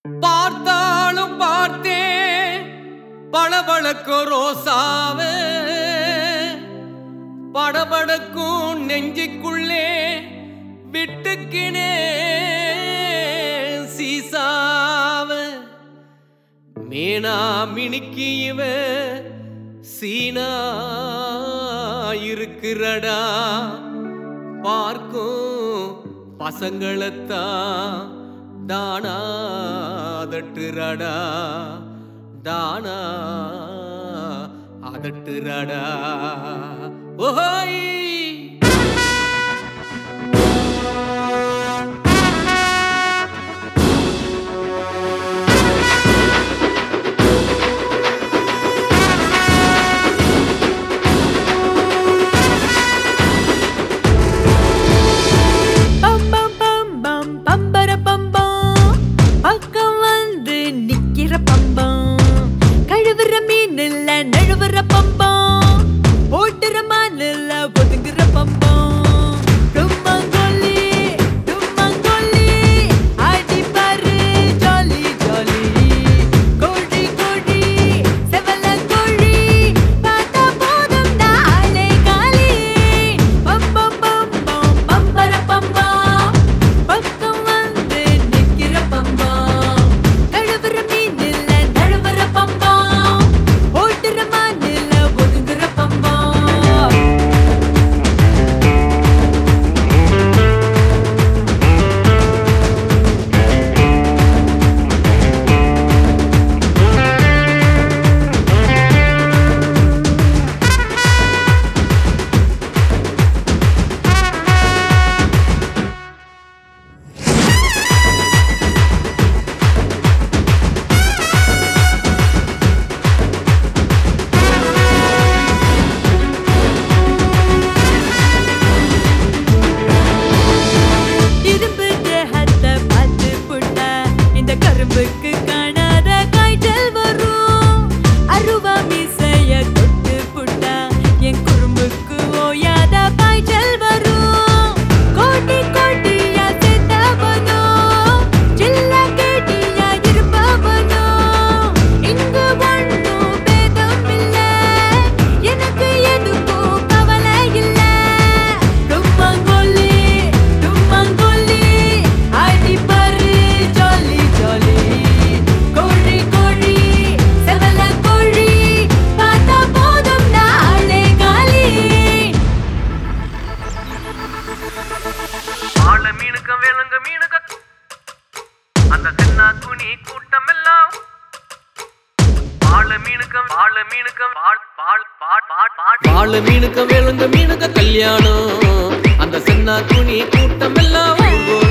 பார்த்தாலும் பார்த்தேன் பளபளக்கும் ரோசாவ படபடக்கும் நெஞ்சுக்குள்ளே விட்டுக்கினே சீசாவ மேனா மினுக்கி இவ சீனா இருக்கிறடா பார்க்கும் பசங்களைத்தான் தானா அதட்டுறடா தானா அதட்டுறடா ஓஹோய் பம் பம் பம் பம் பம்பர பம்பம் பக்கம் வந்து நிக்கிற பம்பம் கழுவுற மீன் இல்ல நழுவுற பம்பம் போட்டுற மான் இல்ல ஒதுங்குற பம்பம் டும்மங்கொல்லி டும்மங்கொல்லி ஆடி பாரு ஜாலி ஜாலி கோழி கோழி செவல கோழி பார்த்தா போதும் நாளே காலி பம் பம் பம் பம் பம்பர பம்பம் பக்கம் வந்து நிக்கிற பம்பம் கழுவுற மீன் இல்ல நழுவுற பம்பம் ஓட்டுற மான் இல்ல ஒதுங்குற பம்பம் இரும்பு தேகத்தை பார்த்து புட்டா இந்த கரும்புக்கு காணாத காய்ச்சல் வரும் அருவா மீசைய தொட்டு புட்டா என் குறும்புக்கு ஓயாத காய்ச்சல் வரும் கோட்டி கோட்டியா சேர்த்தவனோ சில்ல கேட்டியா இருப்பவனோ இங்கு ஒண்ணும் பேதம் இல்ல எனக்கு எதுக்கும் கவலை இல்ல டும்மங்கொல்லி டும்மங்கொல்லி ஆடி பாரு ஜாலி ஜாலி கோழி கோழி செவல கோழி பார்த்தா போதும் நாளே காலி ஆள மீனுக்க வேலுங்க மீனுக்க அந்த தென்னா துணி கூட்டம் எல்லாம் ஆள மீனுக்க ஆள மீனுக்க பால் பால் பால் பால் பால் வாழ மீனுக்க வேலுங்க மீனுக்க கல்யாணம் அந்த சென்னா துணி கூட்டம் எல்லாம் உங்கோ